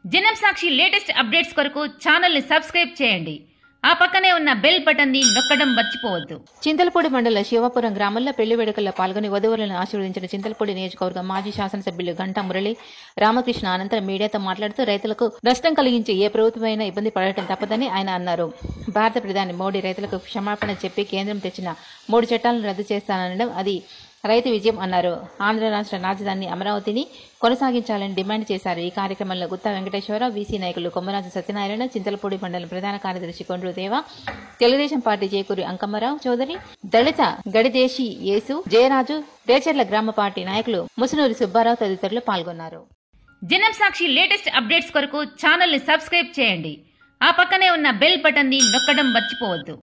జనం సాక్షి latest updates కొరకు ఛానల్ని సబ్స్క్రైబ్ చేయండి ఆ పక్కనే ఉన్న బెల్ బటన్ని నొక్కడం మర్చిపోవద్దు చింతలపూడి మండల శివపురం గ్రామంలో పెళ్లి వేడుకల్లో పాల్గొని వధువులను ఆశీర్వదించిన చింతలపూడి నియోజకవర్గ మాజీ శాసనసభ్యులు గంటా మురళి రామకృష్ణ అనంతరం మీడియాతో మాట్లాడుతూ రైతులకు నష్టం కలిగించే ఏ ప్రభుత్వమైనా ఇబ్బంది పడటం తప్పదని ఆయన అన్నారు భారత ప్రధాని మోడీ రైతులకు క్షమాపణ చెప్పి కేంద్రం తెచ్చిన మూడు చట్టాలను రద్దు చేస్తాననడం అది రైతు విజయం అన్నారు ఆంధ్ర రాష్ట్ర రాజధాని అమరావతిని కొనసాగించాలని డిమాండ్ చేశారు ఈ కార్యక్రమంలో గుత్తా వెంకటేశ్వరరావు వీసీ నాయకులు కొమ్మరాజు సత్యనారాయణ చింతలపూడి మండలం ప్రధాన కార్యదర్శి కొండ్రు దేవ తెలుగుదేశం పార్టీ చేకూరి అంకమ్మరావు చౌదరి దళిత గడిదేశి యేసు జయరాజు రేచర్ల గ్రామ పార్టీ నాయకులు ముసునూరి సుబ్బారావు తదితరులు పాల్గొన్నారు జనం సాక్షి లేటెస్ట్ అప్డేట్స్ కొరకు ఛానల్ని సబ్స్క్రైబ్ చేయండి ఆ పక్కనే ఉన్న బెల్ బటన్ని నొక్కడం మర్చిపోవద్దు